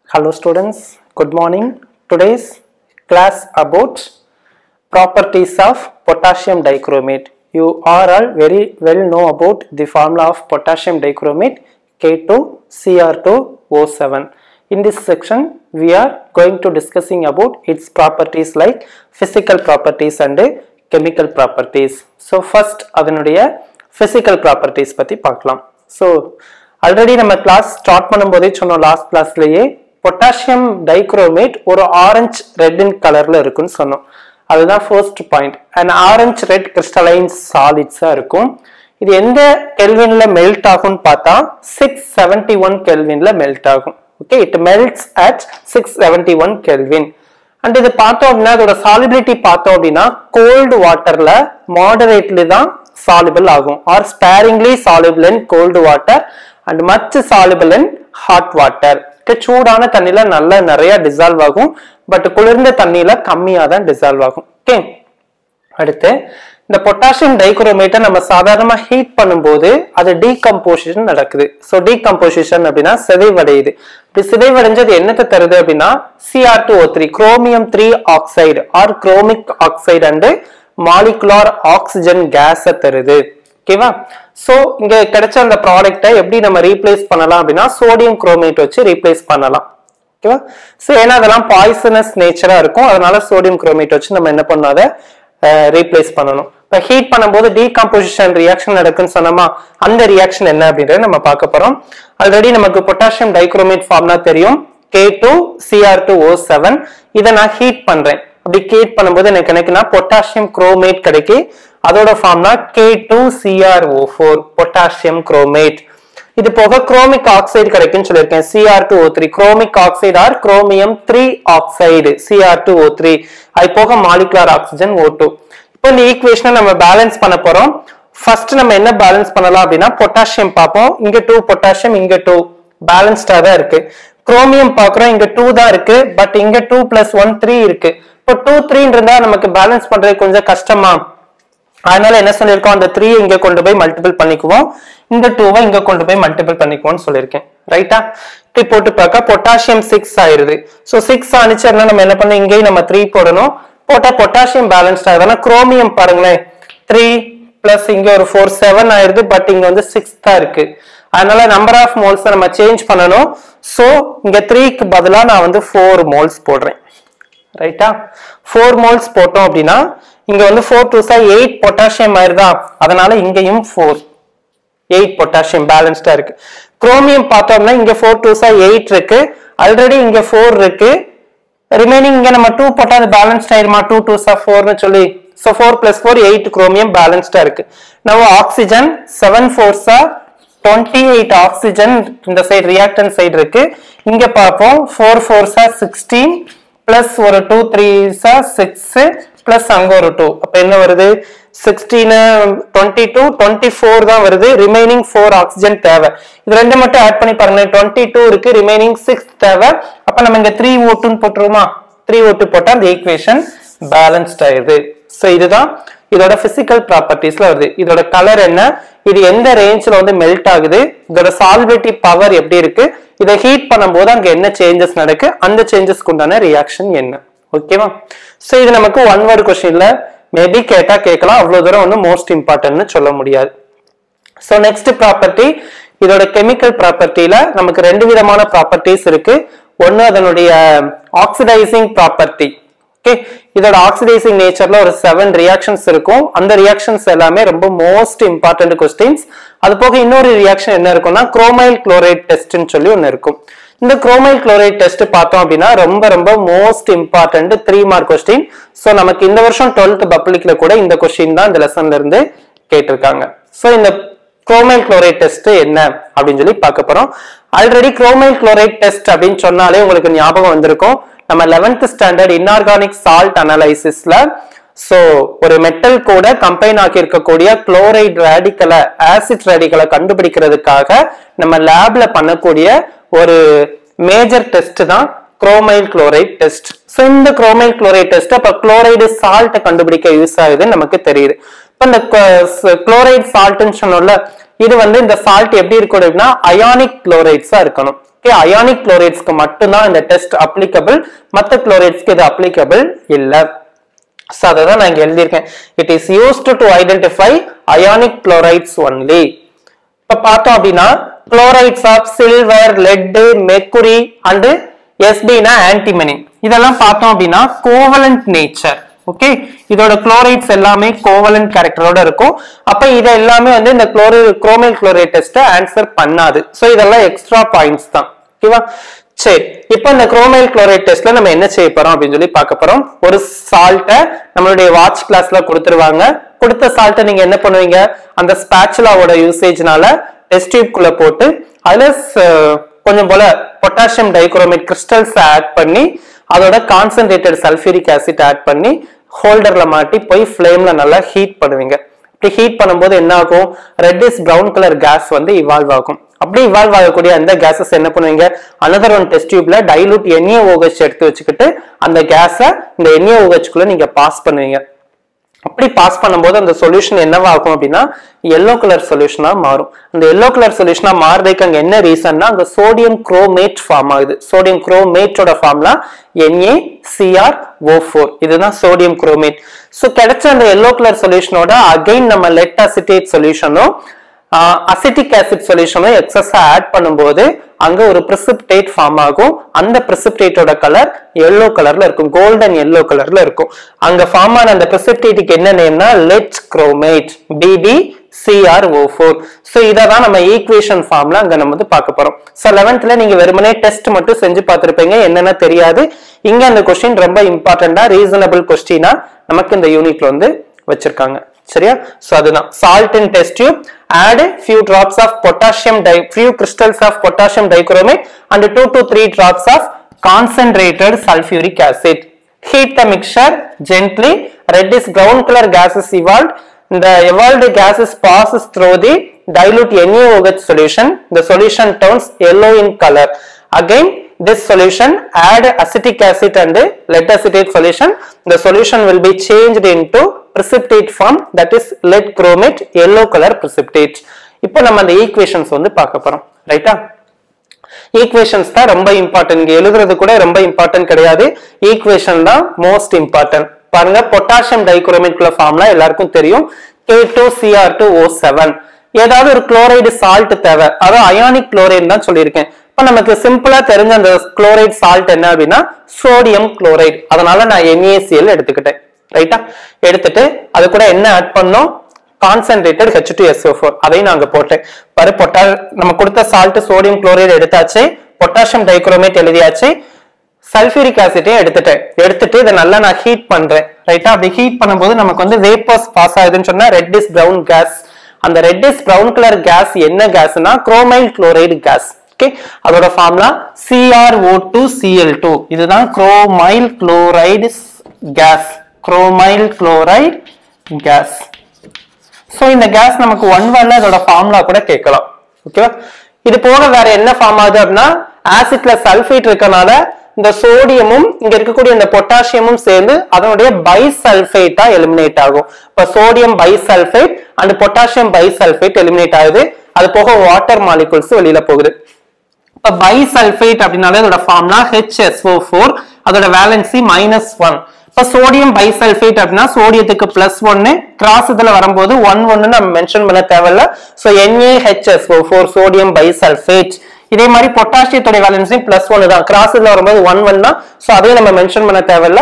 Hello students, good morning. Today's class about properties of potassium dichromate. You are all very well know about the formula of potassium dichromate K2Cr2O7. In this section, we are going to discussing about its properties like physical properties and chemical properties. So first அதனுடைய physical properties பத்தி பார்க்கலாம். So already நம்ம class start பண்ணும்போதே சொன்னோம் last கிளாஸ்லயே potassium dichromate ஒரு orange red in கலர்ல இருக்குன்னு சொன்னோம் அதுதான் first point and orange red crystalline சாலிட்ஸா இருக்கும் இது எந்த கெல்வின்ல மெல்ட் ஆகும்னு பார்த்தா சிக்ஸ் செவன்டி ஒன் கெல்வின்ல மெல்ட் ஆகும் okay it melts at six seventy one kelvin and இது பார்த்தோம் அப்படின்னா அதோட சாலிபிலிட்டி பார்த்தோம் அப்படின்னா கோல்டு வாட்டர்ல மாடரேட்லி தான் சாலிபிள் ஆகும் or sparingly soluble in cold water and much soluble in hot water சூடான தண்ணியில நல்லா நிறைய டிசால்வ் ஆகும் பட் குளிர்ந்த தண்ணியில கம்மியா தான் டிசால்வ் ஆகும் ஓகே அடுத்து இந்த பொட்டாசியம் டைகுரோமேட்டை நம்ம சாதாரணமா ஹீட் பண்ணும்போது அது டீகம்போசிஷன் நடக்குது ஸோ டீகம்போசிஷன் அப்படின்னா சிதைவடையுது இப்படி சிதைவடைஞ்சது என்னத்தை தருது அப்படின்னா C R two O three chromium three oxide or chromic oxide and molecular oxygen கேஸை தருது ஓகேவா சோ இங்க கிடைச்ச அந்த ப்ராடக்ட்டை எப்படி நம்ம ரீப்ளேஸ் பண்ணலாம் அப்படின்னா சோடியம் குரோமேட் வச்சு ரீப்ளேஸ் பண்ணலாம் ஓகேவா சோ ஏன்னா அதெல்லாம் பாய்சனஸ் நேச்சரா இருக்கும் அதனால சோடியம் குரோமேட் வச்சு நம்ம என்ன பண்ணோம் அதை ரீப்ளேஸ் பண்ணணும் இப்போ ஹீட் பண்ணும்போது டீகாம்போசிஷன் ரியாக்ஷன் நடக்குன்னு சொன்னோமா அந்த ரியாக்ஷன் என்ன அப்படின்றத நம்ம பார்க்க போறோம் ஆல்ரெடி நமக்கு பொட்டாசியம் டைக்ரோமேட் ஃபார்ம்னா தெரியும் K two C R two O seven இதை நான் ஹீட் பண்றேன் அப்படி ஹீட் பண்ணும்போது எனக்கு எனக்குன்னா பொட்டாசியம் குரோமேட் கிடைக்கு அதோட ஃபார்ம்னா K two C R O four potassium chromate இது போக குரோமிக் ஆக்சைடு கிடைக்கும்னு சொல்லியிருக்கேன் C R two O three chromic oxide or chromium three oxide C R two O three அது போக மாலிகுலர் ஆக்சிஜன் ஓ டூ இப்போ இந்த ஈக்குவேஷனை நம்ம பேலன்ஸ் பண்ண போறோம் ஃபர்ஸ்ட் நம்ம என்ன பேலன்ஸ் பண்ணலாம் அப்படின்னா பொட்டாசியம் பார்ப்போம் இங்க டூ பொட்டாசியம் இங்க டூ பேலன்ஸ்டா தான் இருக்கு குரோமியம் பாக்குறோம் இங்க டூ தான் இருக்கு பட் இங்க டூ பிளஸ் ஒன் த்ரீ இருக்கு இப்போ டூ த்ரீன்னு இருந்தா நமக்கு பேலன்ஸ் பண்றது கொஞ்சம் கஷ்டமா அதனால என்ன சொல்லியிருக்கோம் அந்த த்ரீ இங்க கொண்டு போய் மல்டிபிள் பண்ணிக்குவோம் இந்த டூவை இங்க கொண்டு போய் மல்டிபிள் பண்ணிக்குவோம்னு சொல்லியிருக்கேன் ரைட்டா இப்படி போட்டு பார்க்க பொட்டாசியம் சிக்ஸ் ஆயிருது ஸோ சிக்ஸ் ஆனிச்சுன்னா நம்ம என்ன பண்ணணும் இங்கேயும் நம்ம த்ரீ போடணும் போட்டா பொட்டாசியம் பேலன்ஸ்ட் ஆகுதுன்னா குரோமியம் பாருங்களேன் த்ரீ பிளஸ் இங்க ஒரு ஃபோர் செவன் ஆயிருது பட் இங்க வந்து சிக்ஸ் தான் இருக்கு அதனால நம்பர் ஆஃப் மோல்ஸ் நம்ம சேஞ்ச் பண்ணணும் ஸோ இங்க த்ரீக்கு பதிலாக நான் வந்து ஃபோர் மோல்ஸ் போடுறேன் ரைட்டா ஃபோர் மோல்ஸ் போட்டோம் அப்படின்னா இங்க வந்து four two are eight potassium ஆயிருதா அதனால இங்கேயும் ஃபோர் எயிட் பொட்டாசியம் பேலன்ஸ்டா இருக்கு குரோமியம் பார்த்தோம்னா இங்க ஃபோர் டூ சார் எயிட் இருக்கு ஆல்ரெடி இங்க ஃபோர் இருக்கு ரிமைனிங் இங்க நம்ம டூ போட்டா அது பேலன்ஸ்ட் ஆயிருமா டூ டூ சார் ஃபோர்னு சொல்லி so four plus four eight chromium பேலன்ஸ்டா இருக்கு நம்ம oxygen seven four are twenty eight oxygen இந்த சைடு ரியாக்டன் சைடு இருக்கு இங்க பார்ப்போம் four four are sixteen plus ஒரு two three are six plus அங்க ஒரு டூ அப்ப என்ன வருது சிக்ஸ்டீனு டுவெண்ட்டி டூ டுவெண்ட்டி ஃபோர் தான் வருது ரிமைனிங் ஃபோர் ஆக்சிஜன் தேவை இது ரெண்டு மட்டும் ஆட் பண்ணி பாருங்க டுவெண்ட்டி டூ இருக்கு ரிமைனிங் சிக்ஸ் தேவை அப்ப நம்ம இங்க த்ரீ ஓட்டுன்னு போட்டுருவோமா த்ரீ ஓட்டு போட்டா அந்த ஈக்குவேஷன் பேலன்ஸ்ட் ஆயிருது ஸோ இதுதான் இதோட பிசிக்கல் ப்ராப்பர்ட்டிஸ்ல வருது இதோட கலர் என்ன இது எந்த ரேஞ்ச்ல வந்து மெல்ட் ஆகுது இதோட சால்பிலிட்டி பவர் எப்படி இருக்கு இதை ஹீட் பண்ணும்போது அங்க என்ன சேஞ்சஸ் நடக்கு அந்த சேஞ்சஸ்க்கு உண்டான ரியாக்ஷன் என்ன ஓகேவா ஸோ இது நமக்கு ஒன் வேர்டு கொஸ்டின்ல மேபி கேட்டா கேட்கலாம் அவ்வளவு தூரம் வந்து மோஸ்ட் இம்பார்ட்டன்ட்னு சொல்ல முடியாது ஸோ நெக்ஸ்ட் ப்ராப்பர்ட்டி இதோட கெமிக்கல் ப்ராப்பர்ட்டியில நமக்கு ரெண்டு விதமான ப்ராப்பர்ட்டிஸ் இருக்கு ஒன்னு அதனுடைய ஆக்சிடைசிங் ப்ராப்பர்ட்டி ஓகே இதோட ஆக்சிடைசிங் நேச்சர்ல ஒரு செவன் ரியாக்ஷன்ஸ் இருக்கும் அந்த ரியாக்ஷன்ஸ் எல்லாமே ரொம்ப மோஸ்ட் இம்பார்ட்டன்ட் கொஸ்டின்ஸ் அது போக இன்னொரு ரியாக்ஷன் என்ன இருக்கும்னா குரோமைல் குளோரைட் டெஸ்ட்னு சொல்லி ஒன்று இருக்கும் இந்த குரோமைல் குளோரைட் டெஸ்ட் பார்த்தோம் அப்படின்னா ரொம்ப ரொம்ப most important three mark question so நமக்கு இந்த வருஷம் டுவெல்த் பப்ளிக்ல கூட இந்த கொஸ்டின் தான் இந்த லெசன்ல இருந்து கேட்டிருக்காங்க ஸோ இந்த குரோமைல் குளோரைட் டெஸ்ட் என்ன அப்படின்னு சொல்லி பார்க்க போறோம் ஆல்ரெடி குரோமைல் குளோரைட் டெஸ்ட் அப்படின்னு சொன்னாலே உங்களுக்கு ஞாபகம் வந்திருக்கும் நம்ம லெவன்த் ஸ்டாண்டர்ட் இன்ஆர்கானிக் சால்ட் அனலைசிஸ்ல சோ ஒரு மெட்டல் கூட கம்பைன் ஆக்கி இருக்கக்கூடிய குளோரைட் ரேடிக்கலை ஆசிட் ரேடிக்கலை கண்டுபிடிக்கிறதுக்காக நம்ம லேப்ல பண்ணக்கூடிய ஒரு மேஜர் டெஸ்ட் தான் குரோமைல் குளோரைட் டெஸ்ட் ஸோ இந்த குரோமைல் குளோரைட் டெஸ்ட் அப்ப குளோரைடு சால்ட்டை கண்டுபிடிக்க யூஸ் ஆகுதுன்னு நமக்கு தெரியுது இப்போ இந்த குளோரைட் சால்ட்னு சொன்னோம்ல இது வந்து இந்த சால்ட் எப்படி இருக்கணும் அப்படின்னா அயானிக் குளோரைட்ஸா இருக்கணும் ஓகே அயானிக் குளோரைட்ஸ்க்கு மட்டும்தான் இந்த டெஸ்ட் அப்ளிகபிள் மற்ற குளோரைட்ஸ்க்கு இது அப்ளிகபிள் இல்லை ஸோ அதை தான் நான் இங்க எழுதியிருக்கேன் it is used to identify ionic chlorides only இப்ப பார்த்தோம் அப்படின்னா chlorides of silver lead mercury and எஸ்பினா ஆன்டிமனி இதெல்லாம் பார்த்தோம் அப்படின்னா கோவலண்ட் நேச்சர் ஓகே இதோட குளோரைட்ஸ் எல்லாமே கோவலண்ட் கேரக்டரோட இருக்கும் அப்ப இதை எல்லாமே வந்து இந்த குளோரி குரோமைல் குளோரைட் டெஸ்ட் ஆன்சர் பண்ணாது ஸோ இதெல்லாம் எக்ஸ்ட்ரா பாயிண்ட்ஸ் தான் ஓகேவா சரி இப்போ இந்த குரோமைல் குளோரைட் டெஸ்ட்ல நம்ம என்ன செய்ய போறோம் அப்படின்னு சொல்லி பார்க்க போறோம் ஒரு சால்ட்டை நம்மளுடைய வாட்ச் கிளாஸ்ல கொடுத்துருவாங்க கொடுத்த சால்ட்டை நீங்க என்ன பண்ணுவீங்க அந்த ஸ்பேச்சுலாவோட யூசேஜ்னால டெஸ்ட் டியூப்குள்ள போட்டு அதுல ச- கொஞ்சம் போல பொட்டாசியம் டைக்ரோமேட் கிறிஸ்டல்ஸ் ஆட் பண்ணி அதோட கான்சென்ட்ரேட்டட் சல்ஃபியூரிக் ஆசிட் ஆட் பண்ணி ஹோல்டர்ல மாட்டி போய் ஃப்ளேம்ல நல்லா ஹீட் பண்ணுவீங்க இப்படி ஹீட் பண்ணும்போது என்ன ஆகும் ரெட்டிஸ் பிரவுன் கலர் கேஸ் வந்து இவால்வ் ஆகும் அப்படி இவால்வ் ஆகக்கூடிய அந்த கேஸஸ் என்ன பண்ணுவீங்க அனதர் ஒன் டெஸ்ட் டியூப்ல டைலூட் NaOH எடுத்து வச்சுக்கிட்டு அந்த கேஸை இந்த NaOH குள்ள நீங்க பாஸ் பண்ணுவீங்க அப்படி பாஸ் பண்ணும்போது அந்த சொல்யூஷன் என்னவாகும் அப்படின்னா எல்லோ கலர் சொல்யூஷனா மாறும் அந்த எல்லோ கலர் சொல்யூஷனா மாறுறதுக்கு அங்க என்ன ரீசன்னா அங்க சோடியம் குரோமேட் ஃபார்ம் ஆகுது சோடியம் குரோமேட்டோட ஃபார்ம்ல NaCrO4 ஓ ஃபோர் இதுதான் சோடியம் குரோமேட் ஸோ கிடைச்ச அந்த எல்லோ கலர் சொல்யூஷனோட அகைன் நம்ம லெட் அசிட்டேட் சொல்யூஷனும் அசிட்டிக் ஆசிட் சொல்யூஷனும் எக்ஸஸா ஆட் பண்ணும்போது அங்க ஒரு precipitate ஃபார்ம் ஆகும் அந்த precipitate-ஓட கலர் எல்லோ கலர்ல இருக்கும் கோல்டன் எல்லோ கலர்ல இருக்கும் அங்க ஃபார்ம் ஆன அந்த precipitate-க்கு என்ன நேம்னா lead chromate BP CRO four so இதை தான் நம்ம ஈக்குவேஷன் ஃபார்ம்ல அங்க நம்ம வந்து பார்க்க போறோம் ஸோ லெவன்த்ல நீங்க வெறுமனே டெஸ்ட் மட்டும் செஞ்சு பார்த்திருப்பீங்க என்னென்ன தெரியாது இங்க அந்த கொஸ்டின் ரொம்ப இம்பார்ட்டண்டா ரீசனபிள் கொஸ்டினா நமக்கு இந்த யூனிட்ல வந்து வச்சிருக்காங்க சரியா சோ அதுதான் salt in test tube add few drops of potassium di few crystals of potassium dichromate and 2 to 3 drops of concentrated sulfuric acid heat the mixture gently reddish brown color gases evolved the evolved gases passes through the dilute NaOH solution the solution turns yellow in color again this solution add acetic acid and lead acetate solution the solution will be changed into precipitate form that is lead chromate yellow color precipitate இப்போ நம்ம அந்த equations வந்து பார்க்க போறோம் ரைட்டா equations தான் ரொம்ப important இங்க எழுதுறது கூட ரொம்ப இம்பார்ட்டன்ட் கிடையாது ஈக்குவேஷன் தான் மோஸ்ட் இம்பார்ட்டன்ட் பாருங்க பொட்டாசியம் டைகுரோமேட் குள்ள ஃபார்ம்லாம் எல்லாருக்கும் தெரியும் K two C R two O seven ஏதாவது ஒரு குளோரைடு சால்ட் தேவை அதாவது அயானிக் குளோரைடு தான் சொல்லியிருக்கேன் இப்ப நமக்கு சிம்பிளா தெரிஞ்ச அந்த குளோரைட் சால்ட் என்ன அப்படின்னா சோடியம் குளோரைடு அதனால நான் NaCl எடுத்துக்கிட்டேன் ரைட்டா எடுத்துட்டு அது கூட என்ன ஆட் பண்ணோம் concentrated H two SO four அதையும் நாங்க போட்டேன் பாரு பொட்டா நம்ம கொடுத்த சால்ட் சோடியம் குளோரைடு எடுத்தாச்சு பொட்டாசியம் டைக்ரோமேட் எழுதியாச்சு சல்ஃபியூரிக் ஆசிட்டையும் எடுத்துட்டேன் எடுத்துட்டு இதை நல்லா நான் ஹீட் பண்றேன் ரைட்டா அப்படி ஹீட் பண்ணும்போது நமக்கு வந்து வேப்பர்ஸ் பாஸ் ஆகுதுன்னு சொன்னா ரெட்டிஸ் பிரவுன் கேஸ் அந்த ரெட்டிஸ் பிரவுன் கலர் கேஸ் என்ன கேஸ்னா குரோமைல் குளோரைடு கேஸ் ஓகே அதோட formula CRO two CL two இதுதான் chromyl chloride gas chromyl chloride gas so இந்த கேஸ் நமக்கு ஒன் வேர்ல அதோட ஃபார்முலா கூட கேட்கலாம் ஓகேவா இது போக வேற என்ன ஃபார்ம் ஆகுது அப்படின்னா ஆசிட்ல சல்ஃபேட் இருக்கனால இந்த சோடியமும் இங்க இருக்கக்கூடிய இந்த பொட்டாசியமும் சேர்ந்து அதனுடைய பைசல்ஃபேட்டா எலிமினேட் ஆகும் இப்ப sodium bisulphate and potassium bisulphate eliminate ஆகுது அது போக வாட்டர் மாலிகுல்ஸ் வெளியில போகுது இப்ப பைசல்ஃபேட் அப்படின்னாலே அதோட ஃபார்ம்னா HSO4 ஃபோர் அதோட வேலன்சி மைனஸ் ஒன் இப்ப சோடியம் பைசல்ஃபேட் அப்படின்னா சோடியத்துக்கு பிளஸ் ஒன்னு கிராஸ் இதுல வரும்போது ஒன் ஒன்னு நம்ம மென்ஷன் பண்ண தேவையில்ல so NaHSO4 four sodium bisulphate இதே மாதிரி பொட்டாசியத்தோட வேலன்சி பிளஸ் ஒன்னு தான் கிராஸ் இதுல வரும்போது ஒன் ஒன் தான் சோ அதையும் நம்ம மென்ஷன் பண்ண தேவையில்ல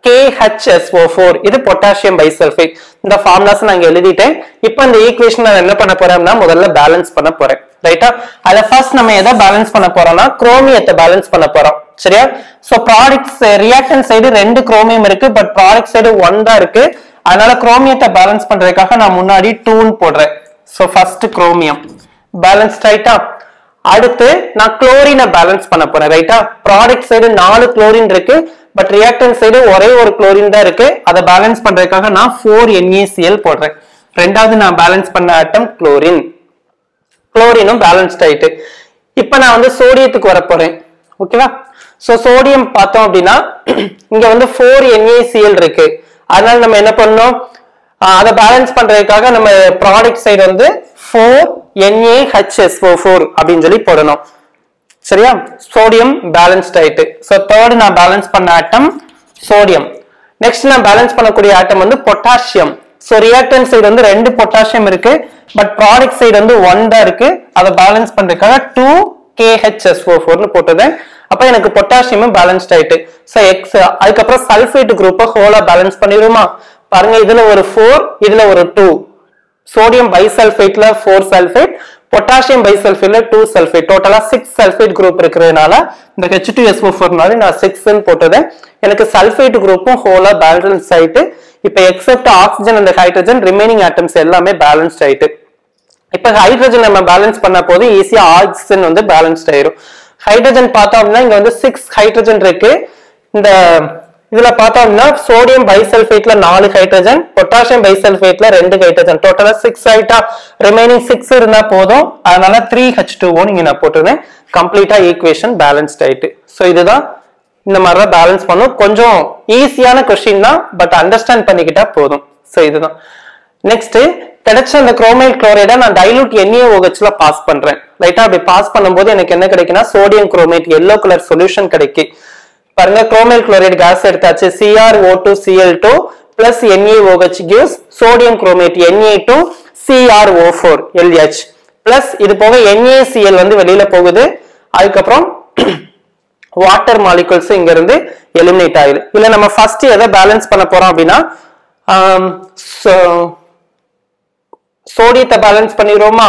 KHSO4 இது பொட்டாசியம் பைசல்ஃபேட் இந்த ஃபார்முலாஸ் நான் இங்க எழுதிட்டேன் இப்போ இந்த ஈக்குவேஷன் நான் என்ன பண்ண போறேன்னா முதல்ல பேலன்ஸ் பண்ண போறேன் ரைட்டா அத ஃபர்ஸ்ட் நம்ம எதை பேலன்ஸ் பண்ண போறோம்னா குரோமியத்தை பேலன்ஸ் பண்ண போறோம் சரியா சோ ப்ராடக்ட்ஸ் ரியாக்டன் சைடு ரெண்டு குரோமியம் இருக்கு பட் ப்ராடக்ட் சைடு ஒன் தான் இருக்கு அதனால குரோமியத்தை பேலன்ஸ் பண்றதுக்காக நான் முன்னாடி டூன் போடுறேன் சோ ஃபர்ஸ்ட் குரோமியம் பேலன்ஸ் ரைட்டா அடுத்து நான் குளோரினை பேலன்ஸ் பண்ண போறேன் ரைட்டா ப்ராடக்ட் சைடு நாலு குளோரின் இருக்கு பட் ரியாக்டன் சைடு ஒரே ஒரு குளோரின் தான் இருக்கு அதை பேலன்ஸ் பண்றதுக்காக நான் ஃபோர் NaCl போடுறேன் ரெண்டாவது நான் பேலன்ஸ் பண்ண ஆட்டம் குளோரின் குளோரினும் பேலன்ஸ்ட் ஆயிட்டு இப்போ நான் வந்து சோடியத்துக்கு வர போறேன் ஓகேவா சோ சோடியம் பார்த்தோம் அப்படின்னா இங்க வந்து ஃபோர் NaCl இருக்கு அதனால நம்ம என்ன பண்ணோம் ஆஹ் அதை பேலன்ஸ் பண்றதுக்காக நம்ம ப்ராடக்ட் சைடு வந்து ஃபோர் NaHSO4 ஃபோர் அப்படின்னு சொல்லி போடணும் சரியா சோடியம் பேலன்ஸ்ட் ஆயிட்டு ஸோ தேர்ட் நான் பேலன்ஸ் பண்ண ஆட்டம் சோடியம் நெக்ஸ்ட் நான் பேலன்ஸ் பண்ணக்கூடிய ஆட்டம் வந்து பொட்டாசியம் ஸோ ரியாக்டன் சைடு வந்து ரெண்டு பொட்டாசியம் இருக்கு பட் ப்ராடக்ட் சைடு வந்து ஒன் தான் இருக்கு அதை பேலன்ஸ் பண்றதுக்காக டூ கேஹெச்எஸ்ஓ ஃபோர்னு போட்டது அப்ப எனக்கு பொட்டாசியமும் பேலன்ஸ்ட் ஆயிட்டு ஸோ எக்ஸ் அதுக்கப்புறம் சல்ஃபேட் குரூப்பை ஹோலா பேலன்ஸ் பண்ணிடுமா பாருங்க இதுல ஒரு ஃபோர் இதுல ஒரு டூ சோடியம் பைசல்ஃபேட்ல ஃபோர் சல்ஃபேட் பொட்டாசியம் பைசல்ஃபேட்ல டூ சல்ஃபேட் டோட்டலா சிக்ஸ் சல்ஃபேட் குரூப் இருக்கிறதுனால இந்த ஹெச் டூ எஸ்ஓ ஃபோர்னால நான் சிக்ஸ்ன்னு போட்டது எனக்கு சல்ஃபேட் குரூப்பும் ஹோலா பேலன்ஸ் ஆயிட்டு இப்போ எக்ஸப்ட் ஆக்சிஜன் அந்த ஹைட்ரஜன் ரிமைனிங் ஆட்டம்ஸ் எல்லாமே பேலன்ஸ்ட் ஆயிட்டு இப்ப ஹைட்ரஜன் நம்ம பேலன்ஸ் பண்ண போது ஈஸியா ஆக்சிஜன் வந்து பேலன்ஸ்ட் ஆயிரும் ஹைட்ரஜன் பார்த்தோம் அப்படின்னா இங்க வந்து சிக்ஸ் ஹைட்ரஜன் இருக்கு இந்த இதுல பார்த்தோம் அப்படின்னா சோடியம் பைசல்ஃபேட்ல நாலு ஹைட்ரஜன் பொட்டாசியம் பைசல்ஃபேட்ல ரெண்டு ஹைட்ரஜன் டோட்டலா சிக்ஸ் ஆயிட்டா ரிமைனிங் சிக்ஸ் இருந்தா போதும் அதனால த்ரீ ஹெச் டூ ஓ நீங்க நான் போட்டிருந்தேன் கம்ப்ளீட்டா ஈக்குவேஷன் பேலன்ஸ்ட் ஆயிட்டு ஸோ இதுதான் இந்த மாதிரி தான் பேலன்ஸ் பண்ணும் கொஞ்சம் ஈஸியான கொஸ்டின் தான் பட் அண்டர்ஸ்டாண்ட் பண்ணிக்கிட்டா போதும் ஸோ இதுதான் நெக்ஸ்ட் கிடைச்ச அந்த குரோமைல் குளோரைடை நான் டைலூட் NaOH-ல பாஸ் பண்றேன் லைட்டா அப்படி பாஸ் பண்ணும்போது எனக்கு என்ன கிடைக்குன்னா sodium chromate yellow colour solution கிடைக்கு பாருங்க குரோமைல் குளோரைடு கேஸ் எடுத்தாச்சு CrO2 two CL two plus NaOH gives sodium chromate Na two CrO4 four எல்ஹெச் பிளஸ் இது போக NaCl வந்து வெளியில போகுது அதுக்கப்புறம் வாட்டர் மாலிகுல்ஸ் இங்க இருந்து எலிமினேட் ஆகுது இல்ல நம்ம ஃபர்ஸ்ட் எதை பேலன்ஸ் பண்ண போறோம் அப்படின்னா ஆம், so- சோடியத்தை பேலன்ஸ் பண்ணிடுவோமா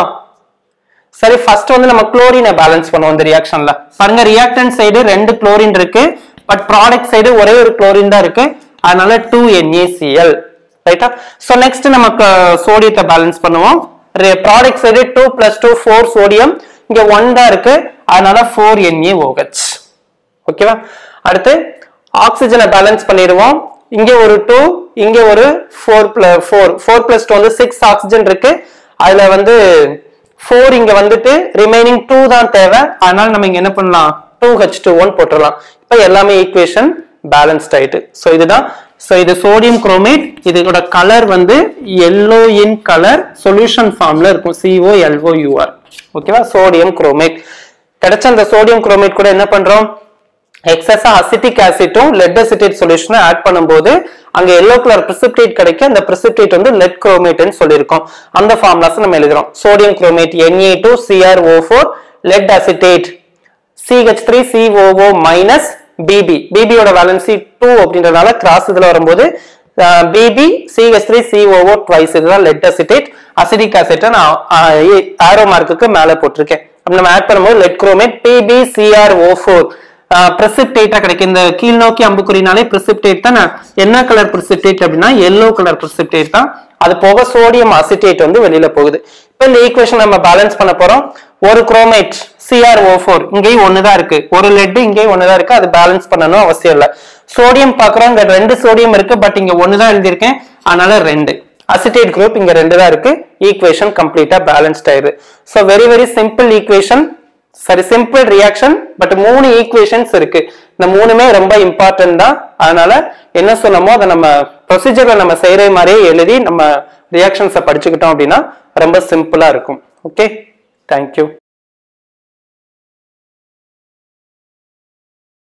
சரி ஃபர்ஸ்ட் வந்து நம்ம குளோரினை பேலன்ஸ் பண்ணுவோம் இந்த ரியாக்ஷன்ல பாருங்க ரியாக்டன் சைடு ரெண்டு குளோரின் இருக்கு பட் ப்ராடக்ட் சைடு ஒரே ஒரு குளோரின் தான் இருக்கு அதனால டூ NaCl ரைட்டா ஸோ நெக்ஸ்ட் நமக்கு சோடியத்தை பேலன்ஸ் பண்ணுவோம் product side two plus two four sodium இங்க ஒன் தான் இருக்கு அதனால ஃபோர் NaOH ஓகேவா அடுத்து ஆக்சிஜனை பேலன்ஸ் பண்ணிடுவோம் இங்க ஒரு டூ இங்க ஒரு four plus four four plus two வந்து சிக்ஸ் ஆக்சிஜன் இருக்கு அதுல வந்து ஃபோர் இங்க வந்துட்டு ரிமைனிங் டூ தான் தேவை அதனால நம்ம இங்க என்ன பண்ணலாம் டூ ஹெச் டூ ஒன் போட்டுடலாம் இப்போ எல்லாமே ஈக்குவேஷன் பேலன்ஸ்ட் ஆயிட்டு ஸோ இதுதான் ஸோ இது சோடியம் குரோமேட் இதோட கலர் வந்து எல்லோ இன் கலர் சொல்யூஷன் ஃபார்ம்ல இருக்கும் சிஓ எல்ஓ யூஆர் ஓகேவா சோடியம் குரோமேட் கிடைச்ச அந்த சோடியம் குரோமேட் கூட என்ன பண்றோம் எக்ஸஸா அசிட்டிக் ஆசிட்டும் லெட் அசிட்டேட் சொல்யூஷனை ஆட் பண்ணும்போது அங்க எல்லோ கலர் precipitate கிடைக்க அந்த precipitate வந்து லெட் குரோமேட்னு சொல்லியிருக்கோம் அந்த ஃபார்முலாஸ் நம்ம எழுதுறோம் sodium chromate Na2 two CRO four lead acetate CH three COO minus PB பிபியோட வேலன்சி டூ அப்படின்றதுனால கிராஸ் இதுல வரும்போது PB CH three COO twice இதுதான் லெட் அசிட்டேட் அசிடிக் அசிட்டை நான் ஆரோ மார்க்குக்கு மேல போட்டிருக்கேன் அப்ப நம்ம ஆட் பண்ணும்போது lead chromate BP CRO four பிரசிப்டேட்டா கிடைக்கும் இந்த கீழ் நோக்கி அம்புக்குறினாலே பிரசிப்டேட் தான் நான் என்ன கலர் பிரசிப்டேட் அப்படின்னா எல்லோ கலர் பிரசிப்டேட் தான் அது போக சோடியம் அசிட்டேட் வந்து வெளியில போகுது இப்போ இந்த ஈக்குவேஷன் நம்ம பேலன்ஸ் பண்ண போறோம் ஒரு குரோமேட் சிஆர்ஓ ஃபோர் இங்கேயும் ஒண்ணுதான் இருக்கு ஒரு லெட் இங்கேயும் ஒண்ணுதான் இருக்கு அது பேலன்ஸ் பண்ணணும் அவசியம் இல்லை சோடியம் பாக்குறோம் இங்க ரெண்டு சோடியம் இருக்கு பட் இங்க ஒண்ணுதான் எழுதியிருக்கேன் அதனால ரெண்டு அசிட்டேட் குரூப் இங்க ரெண்டு தான் இருக்கு ஈக்குவேஷன் கம்ப்ளீட்டா பேலன்ஸ்ட் ஆயிடுது so very very simple equation சரி சிம்பிள் ரியாக்ஷன் பட் மூணு ஈக்குவேஷன்ஸ் இருக்கு இந்த மூணுமே ரொம்ப இம்பார்ட்டன்ட் தான் அதனால என்ன சொன்னமோ அதை நம்ம ப்ரொசீஜர்ல நம்ம செய்யற மாதிரியே எழுதி நம்ம ரியாக்ஷன்ஸை படிச்சுக்கிட்டோம் அப்படின்னா ரொம்ப சிம்பிளா இருக்கும் ஓகே தேங்க்யூ